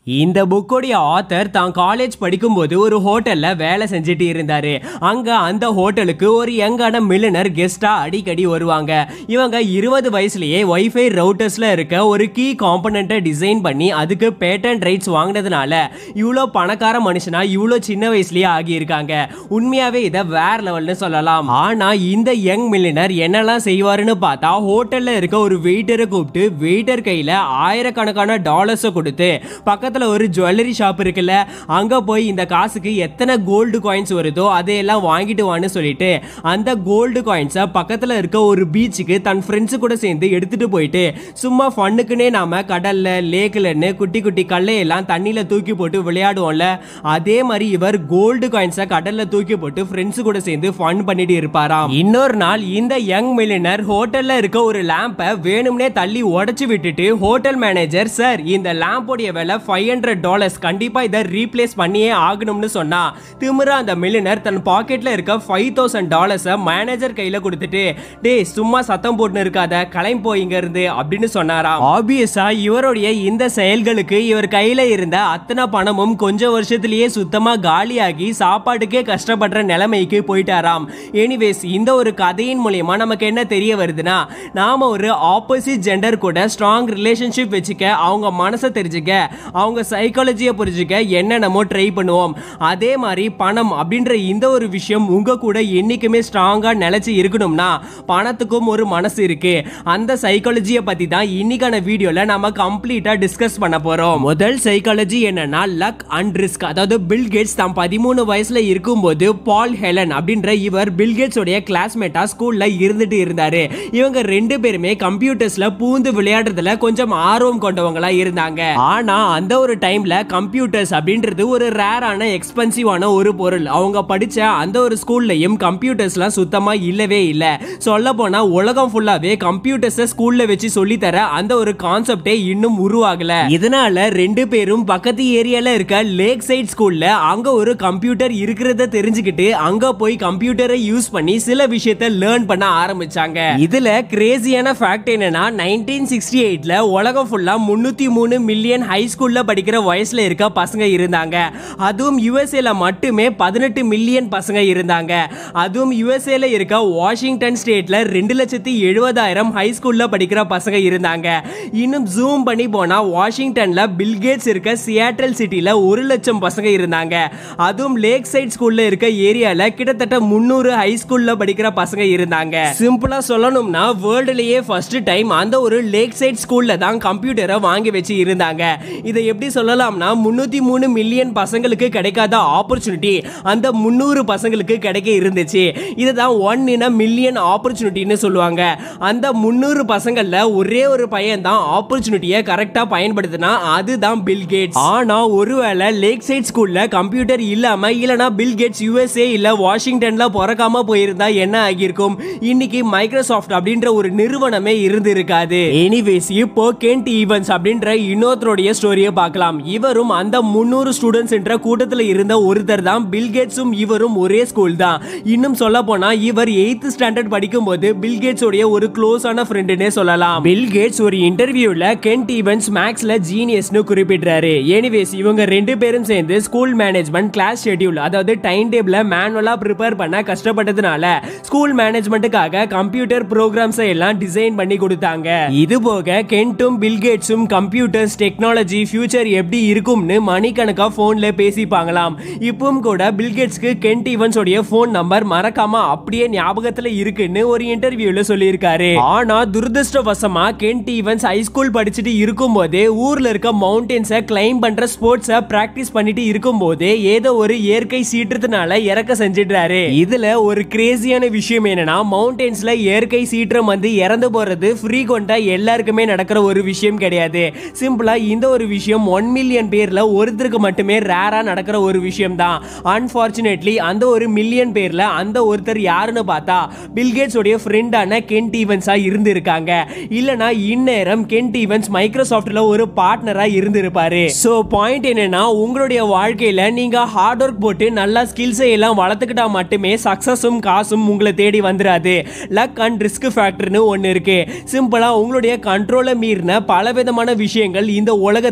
இந்த புக்கோடைய ஆத்தர் தான் காலேஜ் படிக்கும்போது ஒரு ஹோட்டல்ல வேலை செஞ்சுட்டு இருந்தாரு அங்க அந்த ஹோட்டலுக்கு ஒரு யங்கான மில்லினர் கெஸ்டா அடிக்கடி வருவாங்க இவங்க இருபது வயசுலயே வைஃபை ரவுட்டர்ஸ்ல இருக்க ஒரு கீ காம்பனண்ட்டை டிசைன் பண்ணி அதுக்கு பேட்டன்ட் ரைட்ஸ் வாங்கினதுனால இவ்வளோ பணக்கார மனுஷனா இவ்வளோ சின்ன வயசுலயே ஆகியிருக்காங்க உண்மையாவே இதை வேற லெவல்னு சொல்லலாம் ஆனா இந்த யங் மில்லினர் என்னெல்லாம் செய்வாருன்னு பார்த்தா ஹோட்டல்ல இருக்க ஒரு வெயிட்டரை கூப்பிட்டு வெயிட்டர் கையில ஆயிரக்கணக்கான டாலர்ஸை கொடுத்து பக்கத்துல ஒரு ஜுவல்லரி ஷாப் இருக்குல்ல அங்க போய் இந்த காசுக்கு எத்தனை கோல்டு காயின்ஸ் வருதோ அதையெல்லாம் வாங்கிட்டு வான்னு சொல்லிட்டு அந்த கோல்டு காயின்ஸை பக்கத்துல இருக்க ஒரு பீச்சுக்கு தன் ஃப்ரெண்ட்ஸு கூட சேர்ந்து எடுத்துட்டு போயிட்டு சும்மா ஃபன்னுக்குனே நாம கடல்ல லேக்லன்னு குட்டி குட்டி கல்லையெல்லாம் தண்ணியில தூக்கி போட்டு விளையாடுவோம்ல அதே மாதிரி இவர் கோல்டு காயின்ஸை கடல்ல தூக்கி போட்டு ஃப்ரெண்ட்ஸ் கூட சேர்ந்து ஃபன் பண்ணிட்டு இருப்பாராம் இன்னொரு நாள் இந்த யங் மில்லினர் ஹோட்டல்ல இருக்க ஒரு லேம்பை வேணும்னே தள்ளி உடைச்சு விட்டுட்டு ஹோட்டல் மேனேஜர் சார் இந்த லேம்போடைய விலை ஃபைவ் ஹண்ட்ரட் டாலர்ஸ் கண்டிப்பா இதை ரீப்ளேஸ் பண்ணியே ஆகணும்னு சொன்னா திமிரா அந்த மில்லினர் தன் பாக்கெட்ல இருக்க ஃபைவ் தௌசண்ட் டாலர்ஸை மேனேஜர் கையில கொடுத்துட்டு டேய் சும்மா சத்தம் போட்டுன்னு இருக்காத கிளம்பி போய் இங்க இருந்து அப்படின்னு சொன்னாராம் ஆப்வியஸா இவருடைய இந்த செயல்களுக்கு இவர் கையில இருந்த அத்தனை பணமும் கொஞ்ச வருஷத்திலேயே சுத்தமா காலியாகி சாப்பாட்டுக்கே கஷ்டப்படுற நிலைமைக்கு போயிட்டாராம் எனிவேஸ் இந்த ஒரு கதையின் மூலியமா நமக்கு என்ன தெரிய வருதுன்னா நாம ஒரு ஆப்போசிட் ஜெண்டர் கூட ஸ்ட்ராங் ரிலேஷன்ஷிப் வச்சுக்க அவங்க மனசை தெரிஞ்சுக்க அவங்க சைக்காலஜியை புரிஞ்சுக்க என்னென்னமோ ட்ரை பண்ணுவோம் அதே மாதிரி பணம் அப்படின்ற இந்த ஒரு விஷயம் உங்க கூட என்னைக்குமே ஸ்ட்ராங்கா நிலைச்சு இருக்கணும்னா பணத்துக்கும் ஒரு மனசு இருக்கு அந்த சைக்காலஜியை பத்தி தான் இன்னைக்கான வீடியோல நம்ம கம்ப்ளீட்டா டிஸ்கஸ் பண்ண போறோம் முதல் சைக்காலஜி என்னன்னா லக் அண்ட் ரிஸ்க் அதாவது பில் கேட்ஸ் தான் பதிமூணு வயசுல இருக்கும்போது பால் ஹெலன் அப்படின்ற இவர் பில் கேட்ஸ் உடைய கிளாஸ்மேட்டா ஸ்கூல்ல இருந்துட்டு இருந்தாரு இவங்க ரெண்டு பேருமே கம்ப்யூட்டர்ஸ்ல பூந்து விளையாடுறதுல கொஞ்சம் ஆர்வம் கொண்டவங்களா இருந்தாங்க ஆனா அந்த ஒரு டைம்ல கம்ப்யூட்டர்ஸ் அப்படின்றது ஒரு ரேரான எக்ஸ்பென்சிவான ஒரு பொருள் அவங்க படிச்ச அந்த ஒரு ஸ்கூல்லையும் கம்ப்யூட்டர்ஸ்லாம் சுத்தமா இல்லவே இல்ல சொல்ல போனா உலகம் ஃபுல்லாவே கம்ப்யூட்டர்ஸை ஸ்கூல்ல வச்சு சொல்லி தர அந்த ஒரு கான்செப்டே இன்னும் உருவாகல இதனால ரெண்டு பேரும் பக்கத்து ஏரியால இருக்க லேக் சைட் ஸ்கூல்ல அங்க ஒரு கம்ப்யூட்டர் இருக்கிறத தெரிஞ்சுக்கிட்டு அங்க போய் கம்ப்யூட்டரை யூஸ் பண்ணி சில விஷயத்த லேர்ன் பண்ண ஆரம்பிச்சாங்க இதுல கிரேசியான ஃபேக்ட் என்னன்னா நைன்டீன் சிக்ஸ்டி எயிட்ல உலகம் ஃபுல்லா முன்னூத்தி மூணு மில்லியன் ஹை ஸ்கூல்ல படிக்கிற வயசுல இருக்க பசங்க இருந்தாங்க அதுவும் யுஎஸ்ஏல மட்டுமே பதினெட்டு மில்லியன் பசங்க இருந்தாங்க அதுவும் யுஎஸ்ஏல இருக்க வாஷிங்டன் ஸ்டேட்ல ரெண்டு லட்சத்தி எழுபதாயிரம் ஹை ஸ்கூல்ல படிக்கிற பசங்க இருந்தாங்க இன்னும் ஜூம் பண்ணி போனா வாஷிங்டன்ல பில்கேட்ஸ் இருக்க சியாட்டல் சிட்டில ஒரு லட்சம் பசங்க இருந்தாங்க அதுவும் லேக் சைட் ஸ்கூல்ல இருக்க ஏரியால கிட்டத்தட்ட முந்நூறு ஹை ஸ்கூல்ல படிக்கிற பசங்க இருந்தாங்க சிம்பிளா சொல்லணும்னா வேர்ல்டுலயே ஃபர்ஸ்ட் டைம் அந்த ஒரு லேக் சைட் ஸ்கூல்ல தான் கம்ப்யூட்டரை வாங்கி வச்சு இருந்தாங்க இதை எப்படி சொல்லலாம்னா முன்னூத்தி மூணு மில்லியன் பசங்களுக்கு கிடைக்காத ஆப்பர்ச்சுனிட்டி அந்த முந்நூறு பசங்களுக்கு கிடைக்க இருந்துச்சு இதுதான் ஒன் இன் அ மில்லியன் ஆப்பர்ச்சுனிட்டின்னு சொல்லுவாங்க அந்த முந்நூறு பசங்கள்ல ஒரே ஒரு பையன் தான் ஆப்பர்ச்சுனிட்டியை கரெக்டா பயன்படுத்தினா அதுதான் பில் கேட்ஸ் ஆனா ஒருவேளை லேக் சைட் ஸ்கூல்ல கம்ப்யூட்டர் இல்லாம இல்லனா பில் கேட்ஸ் யுஎஸ்ஏ இல்ல வாஷிங்டன்ல பிறக்காம போயிருந்தா என்ன ஆகியிருக்கும் இன்னைக்கு மைக்ரோசாஃப்ட் அப்படின்ற ஒரு நிறுவனமே இருந்து இருக்காது எனிவேஸ் இப்போ கென்ட் ஈவன்ஸ் அப்படின்ற இன்னொருத்தருடைய ஸ்டோரியை பார்க்கலாம் இவரும் அந்த முன்னூறு ஸ்டூடெண்ட்ஸ் என்ற கூட்டத்தில் இருந்த ஒருத்தர் தான் பில் கேட்ஸும் இவரும் ஒரே ஸ்கூல் தான் இன்னும் சொல்ல போனா இவர் எயித்து ஸ்டாண்டர்ட் படிக்கும்போது பில் கேட்ஸ் உடைய ஒரு க்ளோஸான ஃப்ரெண்டுனே சொல்லலாம் பில் கேட்ஸ் ஒரு இன்டர்வியூல கென்ட் ஈவன்ஸ் மேக்ஸ்ல ஜீனியஸ்னு குறிப்பிடுறாரு எனிவேஸ் இவங்க ரெண்டு பேரும் சேர்ந்து ஸ்கூல் மேனேஜ்மெண்ட் கிளாஸ் ஷெட்யூல் அதாவது டைம் டேபிள மேனுவலா ப்ரிப்பேர் பண்ண கஷ்டப்பட்டதுனால ஸ்கூல் மேனேஜ்மெண்ட்டுக்காக கம்ப்யூட்டர் ப்ரோக்ராம்ஸ் எல்லாம் டிசைன் பண்ணி கொடுத்தாங்க இது போக கென்ட்டும் பில் கேட்ஸும் கம்ப்யூட்டர்ஸ் டெக்னாலஜி ஃபியூச்சர் எப்படி இருக்கும்னு மணிக்கணக்கா போன்ல பேசிப்பாங்களாம் இப்பவும் கூட பில் கேட்ஸ்க்கு கென்ட் ஈவன்ஸ் உடைய போன் நம்பர் மறக்காம அப்படியே ஞாபகத்துல இருக்குன்னு ஒரு இன்டர்வியூல சொல்லியிருக்காரு ஆனா துரதிருஷ்டவசமா கென்ட் ஈவன்ஸ் ஹை ஸ்கூல் படிச்சுட்டு இருக்கும்போதே ஊர்ல இருக்க மவுண்டன்ஸை கிளைம் பண்ற ஸ்போர்ட்ஸை பிராக்டிஸ் பண்ணிட்டு இருக்கும்போதே ஏதோ ஒரு இயற்கை சீற்றத்தினால இறக்க செஞ்சிடுறாரு இதுல ஒரு கிரேசியான விஷயம் என்னன்னா மவுண்டன்ஸ்ல இயற்கை சீற்றம் வந்து இறந்து போறது ஃப்ரீக்வெண்டா எல்லாருக்குமே நடக்கிற ஒரு விஷயம் கிடையாது சிம்பிளா இந்த ஒரு விஷயம் ஒன் மில்லியன் பேர்ல ஒருத்தருக்கு மட்டுமே ரேரா நடக்கிற ஒரு விஷயம் தான் அன்பார்ச்சுனேட்லி அந்த ஒரு மில்லியன் பேர்ல அந்த ஒருத்தர் யாருன்னு பார்த்தா பில்கேட்ஸ் உடைய ஃப்ரெண்டான கென்ட் ஈவன்ஸா இருந்து இருக்காங்க இல்லனா இந்நேரம் கென்ட் ஈவன்ஸ் மைக்ரோசாஃப்ட்ல ஒரு பார்ட்னரா இருந்து இருப்பாரு சோ பாயிண்ட் என்னன்னா உங்களுடைய வாழ்க்கையில நீங்க ஹார்ட் ஒர்க் போட்டு நல்லா ஸ்கில்ஸை எல்லாம் வளர்த்துக்கிட்டா மட்டுமே சக்சஸும் காசும் உங்களை தேடி வந்துடாது லக் அண்ட் ரிஸ்க் ஃபேக்டர்னு ஒன்று இருக்கு சிம்பிளா உங்களுடைய கண்ட்ரோலை மீறின பல விதமான விஷயங்கள் இந்த உலகத்துல இருந்து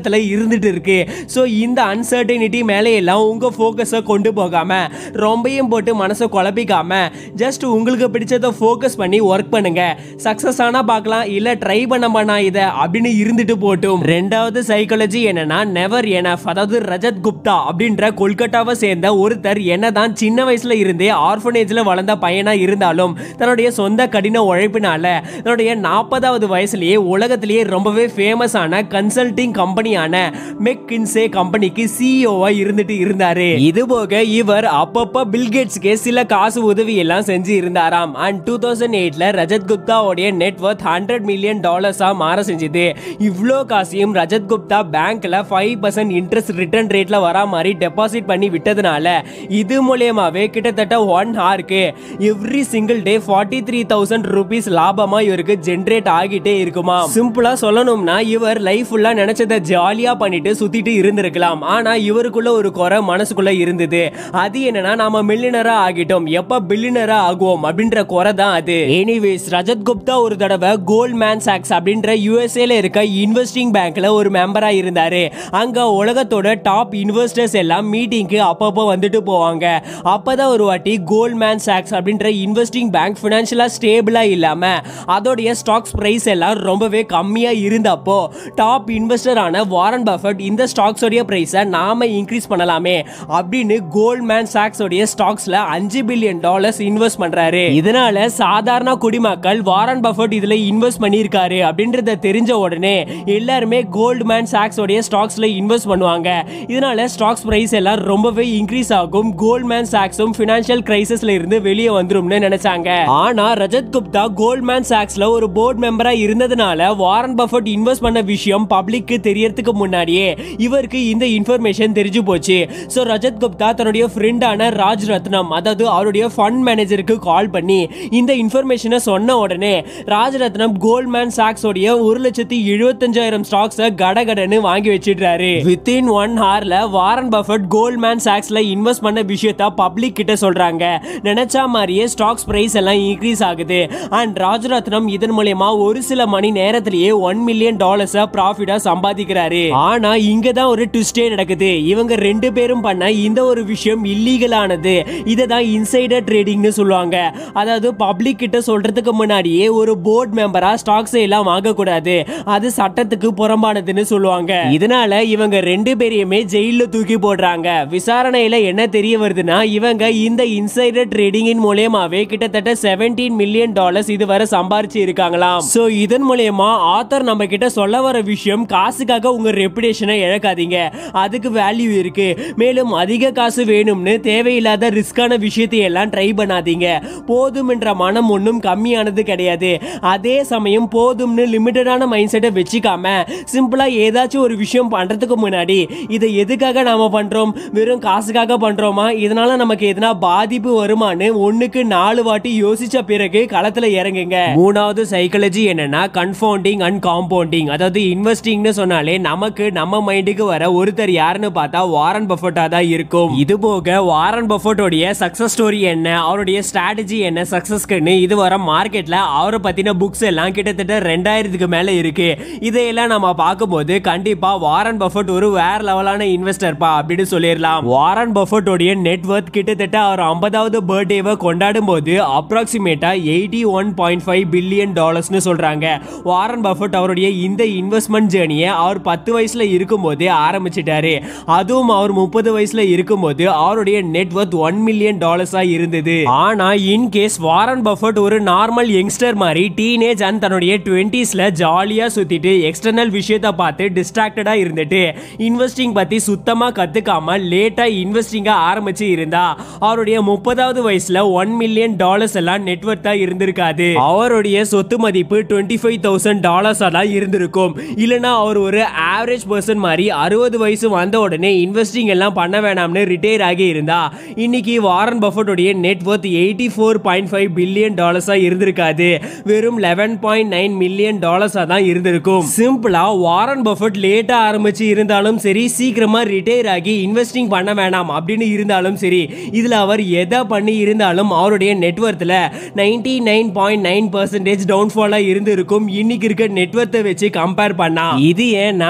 இருந்துட்டு இருக்கு ஸோ இந்த அன்சர்டினிட்டி மேலே எல்லாம் உங்க ஃபோக்கஸை கொண்டு போகாம ரொம்பையும் போட்டு மனசை குழப்பிக்காம ஜஸ்ட் உங்களுக்கு பிடிச்சதை ஃபோக்கஸ் பண்ணி ஒர்க் பண்ணுங்க சக்சஸ் ஆனா பார்க்கலாம் இல்ல ட்ரை பண்ண பண்ணா இதை அப்படின்னு இருந்துட்டு போட்டும் ரெண்டாவது சைக்காலஜி என்னன்னா நெவர் எனஃப் அதாவது ரஜத் குப்தா அப்படின்ற கொல்கட்டாவை சேர்ந்த ஒருத்தர் என்னதான் சின்ன வயசுல இருந்தே ஆர்ஃபனேஜ்ல வளர்ந்த பையனா இருந்தாலும் தன்னுடைய சொந்த கடின உழைப்பினால தன்னுடைய நாற்பதாவது வயசுலயே உலகத்திலேயே ரொம்பவே ஃபேமஸான கன்சல்டிங் கம்பெனியான மெக்கின்சே கம்பெனிக்கு சிஇஓவா இருந்துட்டு இருந்தாரு இது போக இவர் அப்பப்ப பில்கேட்ஸ்க்கு சில காசு உதவி எல்லாம் செஞ்சு இருந்தாராம் அண்ட் டூ தௌசண்ட் எயிட்ல ரஜத் குப்தாவுடைய நெட்ஒர்த் ஹண்ட்ரட் மில்லியன் டாலர்ஸா மாற செஞ்சது இவ்வளோ காசையும் ரஜத் குப்தா பேங்க்ல ஃபைவ் பர்சன்ட் இன்ட்ரெஸ்ட் ரிட்டர்ன் ரேட்ல வரா மாதிரி டெபாசிட் பண்ணி விட்டதுனால இது மூலியமாவே கிட்டத்தட்ட ஒன் ஹாருக்கு every single day forty three thousand rupees லாபமா இவருக்கு ஜென்ரேட் ஆகிட்டே இருக்குமா சிம்பிளா சொல்லணும்னா இவர் லைஃப் ஃபுல்லா நினைச்சதை ஜாலியா பண்ணிட்டு சுத்திட்டு இருந்திருக்கலாம் ஆனா இவருக்குள்ள ஒரு குறை மனசுக்குள்ள இருந்தது அது என்னன்னா நாம மில்லினரா ஆகிட்டோம் எப்ப பில்லினரா ஆகுவோம் அப்படின்ற குறை தான் அது எனிவேஸ் ரஜத் குப்தா ஒரு தடவை கோல்ட் மேன் சாக்ஸ் அப்படின்ற யூஎஸ்ஏல இருக்க இன்வெஸ்டிங் பேங்க்ல ஒரு மெம்பரா இருந்தாரு அங்க உலகத்தோட டாப் இன்வெஸ்டர்ஸ் எல்லாம் மீட்டிங்க்கு அப்பப்போ வந்துட்டு போவாங்க அப்பதான் ஒரு வாட்டி கோல்ட் மேன் சாக்ஸ் அப்படின்ற இன்வெஸ்டிங் பேங்க் ஃபினான்ஷியலா ஸ்டேபிளா இல்லாம அதோடைய ஸ்டாக்ஸ் பிரைஸ் எல்லாம் ரொம்பவே கம்மியா இருந்தப்போ டாப் இன்வெஸ்டரான வாரன் பஃபட் இந்த ஸ்டாக்ஸோடைய பிரைஸை நாம இன்க்ரீஸ் பண்ணலாமே அப்படின்னு கோல்ட்மேன் சாக்ஸோடைய ஸ்டாக்ஸ்ல அஞ்சு பில்லியன் டாலர்ஸ் இன்வெஸ்ட் பண்றாரு இதனால சாதாரண குடிமக்கள் வாரன் பஃபட் இதுல இன்வெஸ்ட் பண்ணியிருக்காரு அப்படின்றத தெரிஞ்ச உடனே எல்லாருமே கோல்ட்மேன் சாக்ஸோடைய ஸ்டாக்ஸ்ல இன்வெஸ்ட் பண்ணுவாங்க இதனால ஸ்டாக்ஸ் பிரைஸ் எல்லாம் ரொம்பவே இன்க்ரீஸ் ஆகும் கோல்ட்மேன் சாக்ஸும் பினான்சியல் கிரைசிஸ்ல இருந்து வெளியே வந்துரும்னு நினைச்சாங்க ஆனா ரஜத் குப்தா கோல்ட்மேன் சாக்ஸ்ல ஒரு போர்ட் மெம்பரா இருந்ததுனால வாரன் பஃபட் இன்வெஸ்ட் பண்ண விஷயம் பப்ளிக்கு தெரியறதுக்கு முன்னாடியே இவருக்கு இந்த இன்ஃபர்மேஷன் தெரிஞ்சு போச்சு ஸோ ரஜத் குப்தா தன்னுடைய ஃப்ரெண்டான ராஜ் ரத்னம் அதாவது அவருடைய ஃபண்ட் மேனேஜருக்கு கால் பண்ணி இந்த இன்ஃபர்மேஷனை சொன்ன உடனே ராஜ் ரத்னம் கோல்ட்மேன் சாக்ஸோடைய ஒரு லட்சத்தி எழுபத்தஞ்சாயிரம் ஸ்டாக்ஸை கடகடன்னு வாங்கி வச்சிடுறாரு வித்தின் ஒன் ஹார்ல வாரன் பஃபட் கோல்ட்மேன் சாக்ஸ்ல இன்வெஸ்ட் பண்ண விஷயத்த பப்ளிக் கிட்ட சொல்றாங்க நினைச்சா மாதிரியே ஸ்டாக்ஸ் பிரைஸ் எல்லாம் இன்க்ரீஸ் ஆகுது அண்ட் ராஜரத்னம் இதன் மூலயமா ஒரு சில மணி நேரத்திலேயே ஒன் மில்லியன் டாலர்ஸ் ப்ராஃபிட்டா சம்பாதிக்கிறாரு ஆனா இங்க தான் ஒரு ட்விஸ்டே நடக்குது இவங்க ரெண்டு பேரும் பண்ண இந்த ஒரு விஷயம் இல்லீகலானது இதை தான் இன்சைடர் ட்ரேடிங்னு சொல்லுவாங்க அதாவது பப்ளிக் கிட்ட சொல்றதுக்கு முன்னாடியே ஒரு போர்ட் மெம்பரா ஸ்டாக்ஸ் எல்லாம் வாங்கக்கூடாது அது சட்டத்துக்கு புறம்பானதுன்னு சொல்லுவாங்க இதனால இவங்க ரெண்டு பேரையுமே ஜெயில தூக்கி போடுறாங்க விசாரணையில என்ன தெரிய வருதுன்னா இவங்க இந்த இன்சைடர் ட்ரேடிங்கின் மூலியமாவே கிட்டத்தட்ட 17 மில்லியன் டாலர்ஸ் இதுவரை சம்பாரிச்சு இருக்காங்களாம் சோ இதன் மூலியமா ஆத்தர் நம்ம கிட்ட சொல்ல வர விஷயம் காசுக்காக உங்க ரெப்புடேஷனை இழக்காதீங்க அதுக்கு வேல்யூ இருக்கு மேலும் அதிக காசு வேணும்னு தேவையில்லாத ரிஸ்கான விஷயத்தை எல்லாம் ட்ரை பண்ணாதீங்க போதும் என்ற மனம் ஒன்றும் கம்மியானது கிடையாது அதே சமயம் போதும்னு லிமிட்டடான மைண்ட் செட்டை வச்சுக்காம சிம்பிளா ஏதாச்சும் ஒரு விஷயம் பண்றதுக்கு முன்னாடி இதை எதுக்காக நாம பண்றோம் வெறும் காசுக்காக பண்றோமா இதனால நமக்கு எதனா பாதிப்பு வருமான்னு ஒண்ணுக்கு நாலு வாட்டி யோசிச்ச பிறகு களத்துல இறங்குங்க மூணாவது சைக்காலஜி என்னன்னா கன்ஃபவுண்டிங் அண்ட் காம்பவுண்டிங் அதாவது இன்வெஸ்டிங்னு சொன்னாலே நமக்கு நம்ம மைண்டுக்கு வர ஒருத்தர் யாருன்னு பார்த்தா வாரன் பஃபட்டா தான் இருக்கும் இது போக வாரன் பஃபட்டோடைய சக்சஸ் ஸ்டோரி என்ன அவருடைய ஸ்ட்ராட்டஜி என்ன சக்சஸ்க்குன்னு இது வர மார்க்கெட்ல அவரை பத்தின புக்ஸ் எல்லாம் கிட்டத்தட்ட ரெண்டாயிரத்துக்கு மேல இருக்கு இதையெல்லாம் நம்ம பார்க்கும்போது கண்டிப்பா வாரன் பஃபட் ஒரு வேற லெவலான இன்வெஸ்டர்ப்பா அப்படின்னு சொல்லிடலாம் வாரன் பஃபட்டோடைய நெட்வொர்த் கிட்டத்தட்ட அவர் ஐம்பதாவது பர்த்டேவை கொண்டாடும் போது அப்ராக்சிமேட்டா eighty one point five billion டாலர்ஸ்னு சொல்றாங்க வாரன் பஃபட் அவருடைய இந்த இன்வெஸ்ட்மெண்ட் ஜேர்னியை அவர் பத்து வயசுல இருக்கும்போதே ஆரம்பிச்சிட்டாரு அதுவும் அவர் முப்பது வயசுல இருக்கும்போது அவருடைய நெட்வொர்த் ஒன் மில்லியன் டாலர்ஸா இருந்தது ஆனா இன் கேஸ் வாரன் பஃபட் ஒரு நார்மல் யங்ஸ்டர் மாதிரி டீனேஜ் அண்ட் தன்னுடைய டுவெண்ட்டீஸ்ல ஜாலியா சுத்திட்டு எக்ஸ்டர்னல் விஷயத்தை பார்த்து டிஸ்ட்ராக்டடா இருந்துட்டு இன்வெஸ்டிங் பத்தி சுத்தமா கத்துக்காம லேட்டா இன்வெஸ்டிங்கா ஆரம்பிச்சு இருந்தா அவருடைய முப்பதாவது வயசுல ஒன் மில்லியன் டாலர்ஸ் எல்லாம் நெட்வொர்த்தா இருந்திருக்காது அவருடைய சொத்து மதிப்பு டுவெண்ட்டி ஃபைவ் தௌசண்ட் டாலர்ஸா தான் இருந்திருக்கும் இல்லனா அவர் ஒரு ஆவரேஜ் பர்சன் மாதிரி அறுபது வயசு வந்த உடனே இன்வெஸ்டிங் எல்லாம் பண்ண வேணாம்னு ரிட்டையர் ஆகி இருந்தா இன்னைக்கு வாரன் பஃபட்டோடைய net worth eighty four point five billion டாலர்ஸா இருந்திருக்காது வெறும் லெவன் பாயிண்ட் நைன் மில்லியன் டாலர்ஸா தான் இருந்திருக்கும் சிம்பிளா வாரன் பஃபட் லேட்டா ஆரம்பிச்சு இருந்தாலும் சரி சீக்கிரமா ரிட்டையர் ஆகி இன்வெஸ்டிங் பண்ண வேணாம் அப்படின்னு இருந்தாலும் சரி இதுல அவர் எதை பண்ணி இருந்தாலும் அவருடைய நெட்வொர்த்ல ninety nine point nine percentage டவுன்ஃபாலா இருந்து இருக்கும் இன்னைக்கு இருக்க நெட்வொர்த்தை வச்சு கம்பேர் பண்ணா இது ஏன்னா இவர்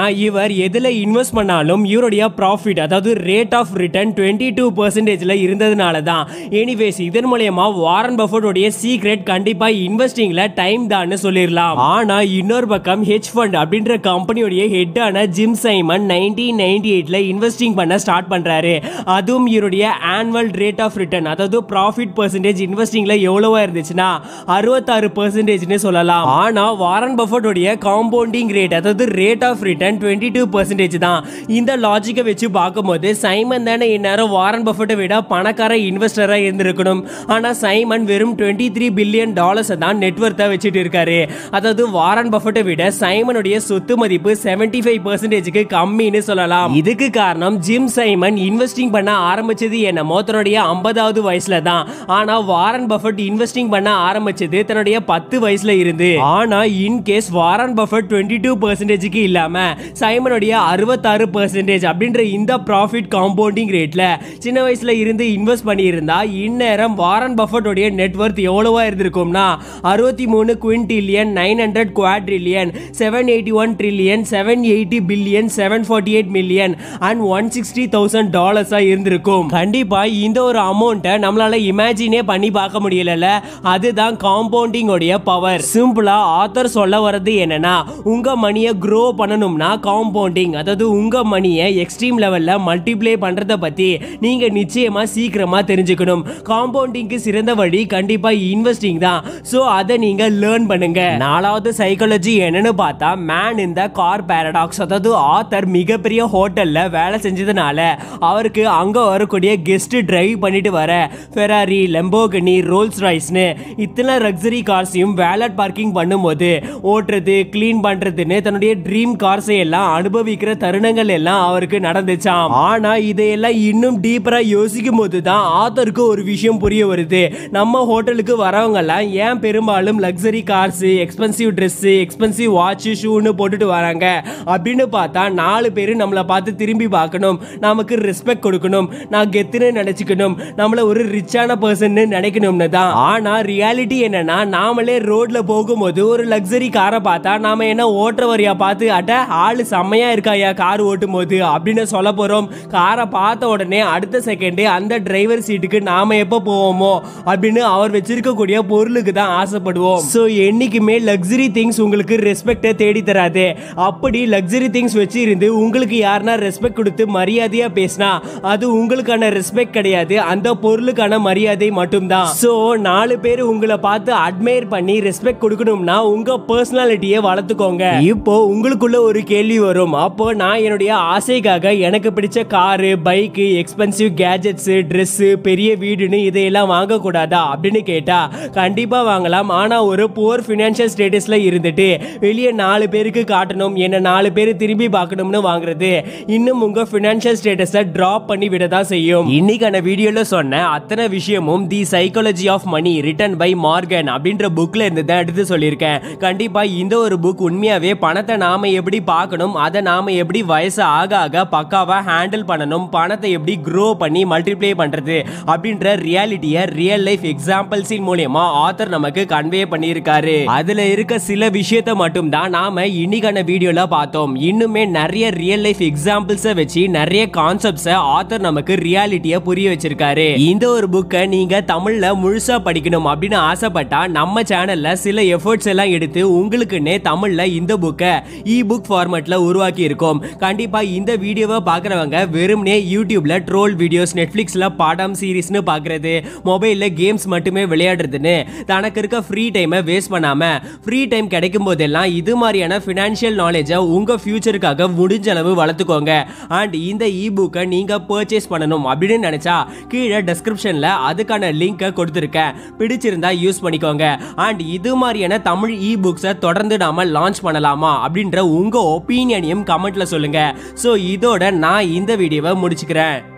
இவர் எதுல இன்வெஸ்ட் பண்ணாலும் இவருடைய ப்ராஃபிட் அதாவது rate of return twenty two பர்சன்டேஜ்ல இருந்ததுனால தான் எனிவேஸ் இதன் மூலயமா வாரன் பஃபர்டோடைய சீக்ரெட் கண்டிப்பா இன்வெஸ்டிங்ல டைம் தான் சொல்லிடலாம் ஆனா இன்னொரு பக்கம் ஹெச் ஃபண்ட் அப்படின்ற கம்பெனியோடைய ஹெட்டான ஜிம் சைமன் நைன்டீன் நைன்டி எயிட்ல இன்வெஸ்டிங் பண்ண ஸ்டார்ட் பண்றாரு அதுவும் இவருடைய ஆனுவல் ரேட் ஆஃப் ரிட்டர்ன் அதாவது ப்ராஃபிட் பர்சன்டேஜ் இன்வெஸ்டிங்ல எவ்வளவா இருந்துச்சுன்னா அறுபத்தாறு பர்சன்டேஜ்னு சொல்லலாம் ஆனா வாரன் பஃபர்டோடைய காம்பவுண்டிங் ரேட் அதாவது rate of return twenty two percentage தான் இந்த லாஜிக்கை வச்சு பார்க்கும்போது சைமன் தானே இந்நேரம் வாரன் பஃபர்ட்டை விட பணக்கார இன்வெஸ்டரா இருந்திருக்கணும் ஆனா சைமன் வெறும் டுவெண்ட்டி த்ரீ பில்லியன் டாலர்ஸை தான் நெட்ஒர்த்தா வச்சுட்டு இருக்காரு அதாவது வாரன் பஃபர்ட்டை விட சைமனுடைய சொத்து மதிப்பு செவன்டி ஃபைவ் பர்சன்டேஜுக்கு கம்மின்னு சொல்லலாம் இதுக்கு காரணம் ஜிம் சைமன் இன்வெஸ்டிங் பண்ண ஆரம்பிச்சது என்னமோ தன்னுடைய ஐம்பதாவது வயசுல தான் ஆனா வாரன் பஃபர்ட் இன்வெஸ்டிங் பண்ண ஆரம்பிச்சது தன்னுடைய பத்து வயசுல இருந்து ஆனா in case Warren Buffett twenty two பர்சன்டேஜுக்கு இல்லாம சைமனுடைய அறுபத்தாறு பர்சன்டேஜ் அப்படின்ற இந்த ப்ராஃபிட் காம்பவுண்டிங் ரேட்ல சின்ன வயசுல இருந்து இன்வெஸ்ட் பண்ணியிருந்தா இந்நேரம் வாரன் பஃபர்ட்டோடைய நெட்ஒர்த் எவ்வளவா இருந்திருக்கும்னா அறுபத்தி மூணு quintillion nine hundred quadrillion seven eighty one trillion seven eighty billion seven forty eight million and one sixty thousand டாலர்ஸா இருந்திருக்கும் கண்டிப்பா இந்த ஒரு அமௌண்ட்டை நம்மளால இமேஜினே பண்ணி பார்க்க முடியல அதுதான் காம்பவுண்டிங் உடைய பவர் சிம்பிளா ஆத்தர் சொல்ல வர்றது என்னன்னா உங்க மணியை க்ரோ பண்ணணும்னா காம்பவுண்டிங் அதாவது உங்க மணியை எக்ஸ்ட்ரீம் லெவல்ல மல்டிப்ளை பண்றத பத்தி நீங்க நிச்சயமா சீக்கிரமா தெரிஞ்சுக்கணும் காம்பவுண்டிங்க்கு சிறந்த வழி கண்டிப்பா இன்வெஸ்டிங் தான் சோ அதை நீங்க லேர்ன் பண்ணுங்க நாலாவது சைக்காலஜி என்னன்னு பார்த்தா மேன் இந்த கார் பேரடாக்ஸ் அதாவது ஆத்தர் மிகப்பெரிய ஹோட்டல்ல வேலை செஞ்சதுனால அவருக்கு அங்க வரக்கூடிய கெஸ்ட் டிரைவ் பண்ணிட்டு வர ஃபெராரி லெம்போகனி ரோல்ஸ் ராய்ஸ்னு இத்தனை லக்ஸரி கார்ஸையும் வேலட் பார்க்கிங் பண்ணும்போது ஓட்டுறது க்ளீன் பண்றதுன்னு தன்னுடைய ட்ரீம் கார்ஸை எல்லாம் அனுபவிக்கிற தருணங்கள் எல்லாம் அவருக்கு நடந்துச்சாம் ஆனா இதையெல்லாம் இன்னும் டீப்பரா யோசிக்கும் போது தான் ஆத்தருக்கு ஒரு விஷயம் புரிய வருது நம்ம ஹோட்டலுக்கு வரவங்க எல்லாம் ஏன் பெரும்பாலும் luxury cars expensive dress expensive watch ஷூன்னு போட்டுட்டு வராங்க அப்படின்னு பார்த்தா நாலு பேர் நம்மளை பார்த்து திரும்பி பார்க்கணும் நமக்கு ரெஸ்பெக்ட் கொடுக்கணும் நான் கெத்துன்னு நினைச்சுக்கணும் நம்மள ஒரு ரிச்சான பர்சன் நினைக்கணும்னு தான் ஆனா ரியாலிட்டி என்னன்னா நாமளே ரோட்ல போகும்போது ஒரு லக்ஸரி காரை பார்த்தா நாம என்ன ஓட்டுறவரையா பார்த்து அட ஆளு செம்மையா இருக்காயா கார் ஓட்டும் போது அப்படின்னு சொல்ல போறோம் காரை பார்த்த உடனே அடுத்த செகண்டே அந்த டிரைவர் சீட்டுக்கு நாம எப்போ போவோமோ அப்படின்னு அவர் வச்சிருக்கக்கூடிய பொருளுக்கு தான் ஆசைப்படுவோம் ஸோ என்னைக்குமே லக்ஸரி திங்ஸ் உங்களுக்கு ரெஸ்பெக்டை தேடி தராது அப்படி லக்ஸரி திங்ஸ் வச்சு இருந்து உங்களுக்கு யாருன்னா ரெஸ்பெக்ட் கொடுத்து மரியாதையா பேசினா அது உங்களுக்கான ரெஸ்பெக்ட் கிடையாது அந்த பொருளுக்கான மரியாதை மட்டும்தான் ஸோ நாலு பேர் உங்களை பார்த்து அட்மையர் பண்ணி ரெஸ்பெக்ட் கொடுக்கணும்னா உங்க பர்சனாலிட்டியை வளர்த்துக்கோங்க இப்போ உங்களுக்குள்ள ஒரு கேள்வி வரும் அப்போ நான் என்னுடைய ஆசைக்காக எனக்கு பிடிச்ச car bike expensive gadgets dress பெரிய வீடுன்னு இதையெல்லாம் வாங்கக்கூடாதா அப்படின்னு கேட்டா கண்டிப்பா வாங்கலாம் ஆனா ஒரு புவர் ஃபினான்ஷியல் ஸ்டேட்டஸ்ல இருந்துட்டு வெளியே நாலு பேருக்கு காட்டணும் என்ன நாலு பேர் திரும்பி பார்க்கணும்னு வாங்குறது இன்னும் உங்க ஃபினான்ஷியல் ஸ்டேட்டஸை டிராப் பண்ணி விட தான் செய்யும் இன்னைக்கான வீடியோல சொன்ன அத்தனை விஷயமும் the psychology of money written by Morgan அப்படின்ற புக்ல இருந்து தான் எடுத்து சொல்லியிருக்கேன் கண்டிப்பா இந்த ஒரு புக் உண்மையாவே பணத்தை நாம எப்படி பார்க்கணும் அதை நாம எப்படி வயசு ஆக ஆக பக்காவா ஹேண்டில் பண்ணணும் பணத்தை எப்படி க்ரோ பண்ணி மல்டிப்ளை பண்றது அப்படின்ற ரியாலிட்டியை ரியல் லைஃப் எக்ஸாம்பிள்ஸின் மூலியமா ஆத்தர் நமக்கு கன்வே பண்ணியிருக்காரு அதுல இருக்க சில விஷயத்த மட்டும் தான் நாம இன்னைக்கான வீடியோல பார்த்தோம் இன்னுமே நிறைய ரியல் லைஃப் எக்ஸாம்பிள்ஸை வச்சு நிறைய கான்செப்ட்ஸை ஆத்தர் நமக்கு ரியாலிட்டியை புரிய வச்சிருக்காரு இந்த ஒரு புக்கை நீங்க தமிழ்ல முழுசா படிக்கணும் அப்படின்னு ஆசைப்பட்டா நம்ம சேனல்ல சில எஃபர்ட்ஸ் எல்லாம் எடுத்து உங்களுக்குன்னே தமிழ்ல இந்த புக்கை இ புக் ஃபார்மேட்ல உருவாக்கி இருக்கோம் கண்டிப்பா இந்த வீடியோவை பார்க்குறவங்க வெறும்னே யூடியூப்ல ட்ரோல் வீடியோஸ் நெட்ஃப்ளிக்ஸ்ல படம் சீரிஸ்னு பார்க்கறது மொபைல்ல கேம்ஸ் மட்டுமே விளையாடுறதுன்னு தனக்கு இருக்க ஃப்ரீ டைமை வேஸ்ட் பண்ணாம ஃப்ரீ டைம் கிடைக்கும் போதெல்லாம் இது மாதிரியான ஃபினான்ஷியல் நாலேஜை உங்க ஃபியூச்சருக்காக முடிஞ்ச அளவு வளர்த்துக்கோங்க அண்ட் இந்த இ புக்கை நீங்க பர்ச்சேஸ் பண்ணணும் அப்படின்னு நினைச்சா கீழே டெஸ்கிரிப்ஷன்ல அதுக்கான லிங்கை கொடுத்துருக்கேன் பிடிச்சிருந்தா யூஸ் பண்ணிக்கோங்க அண்ட் இது மாதிரியான தமிழ் இ புக்ஸை தொடர்ந்து நாம லான்ச் பண்ணலாமா அப்படின்ற உங்க ஒப்பீனியனையும் கமெண்ட்ல சொல்லுங்க ஸோ இதோட நான் இந்த வீடியோவை முடிச்சுக்கிறேன்